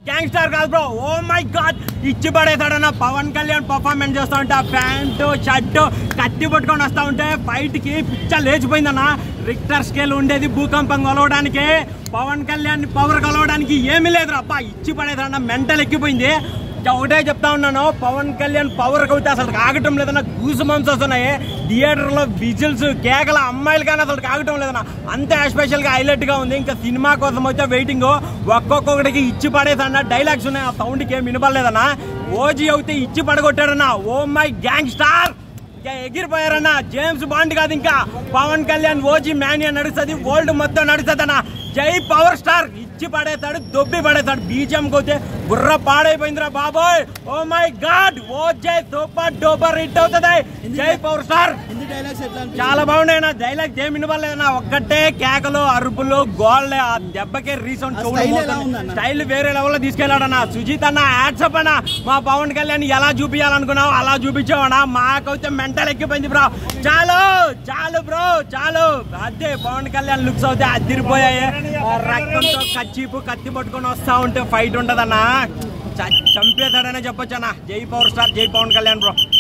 Gangster కాదు bro oh my God ఇచ్చి పడేసాడన్న Pawan Kalyan performance చేస్తా ఉంటే ఆ ప్యాంటు షర్టు కత్తి పట్టుకొని వస్తా ఉంటే ఫైట్ కి పిచ్చ లేచిపోయిందన్న రిక్టర్ స్కేల్ ఉండేది భూకంపం కొలవడానికి పవన్ కళ్యాణ్ పవర్ కొలవడానికి ఏమీ లేదు అబ్బా ఇచ్చి పడేసాడన్న మెంటల్ ఎక్కిపోయింది ఒకటే చెప్తా ఉన్నాను పవన్ కళ్యాణ్ పవర్ కవితే అసలు ఆగటం లేదన్న గూసు మంత్స్ వస్తున్నాయి థియేటర్లో విజిల్స్ కేకల అమ్మాయిలు కానీ అసలు ఆగటం లేదన్న అంతే స్పెషల్గా హైలైట్ గా ఉంది ఇంకా సినిమా కోసం అయితే వెయిటింగ్ ఒక్కొక్కడికి ఇచ్చి పడేసన్న డైలాగ్స్ ఉన్నాయి ఆ సౌండ్కి ఏం వినపడలేదన్న ఓజీ అయితే ఇచ్చి పడగొట్టాడన్న ఓ మై గ్యాంగ్ స్టార్ ఇంకా ఎగిరిపోయారన్న జేమ్స్ బాండ్ కాదు ఇంకా పవన్ కళ్యాణ్ ఓజీ మ్యానియా నడుస్తుంది వరల్డ్ మొత్తం నడుస్తుంది అన్న జై పవర్ స్టార్ ఇచ్చి పడేస్తాడు దొబ్బి పడేస్తాడు బీజం కోతే బుర్ర పాడైపోయిందిరా బాబోయ్ ఓ మై గాడ్ ఓ జై సూపర్ డూపర్ హిట్ అవుతుంది జై పవర్ స్టార్ హిందీ డైలాగ్స్ ఎట్లా అనిపించింది? చాలా బాగున్నాయి నా డైలాగ్ ఏం వినపడలేదన్నా ఒక్కటే కేకలు అరుపులు గోళ్ళే ఆ దెబ్బకే రీసౌండ్ ఆ స్టైల్ ఎలా ఉందన్న? స్టైల్ వేరే లెవెల్ లో తీసుకెళ్ళాడన్న సుజీత్ అన్న యాడ్సప్ అన్న మా పవన్ కళ్యాణ్ ఎలా చూపించాలనుకున్నావు అలా చూపించావన్నా మాకైతే మెంటల్ ఎక్కిపోయింది బ్రో చాలు చాలు బ్రో చాలు అదే పవన్ కళ్యాణ్ లుక్స్ అయితే అదిరిపోయాయి ఆ రక్తంతో కచ్చిపు కత్తి పట్టుకొని వస్తా ఉంటే ఫైట్ ఉంటదన్నా చ- చంపేశాడనే చెప్పొచ్చు అన్న జై పవర్ స్టార్ జై పవన్ కళ్యాణ్ బ్రో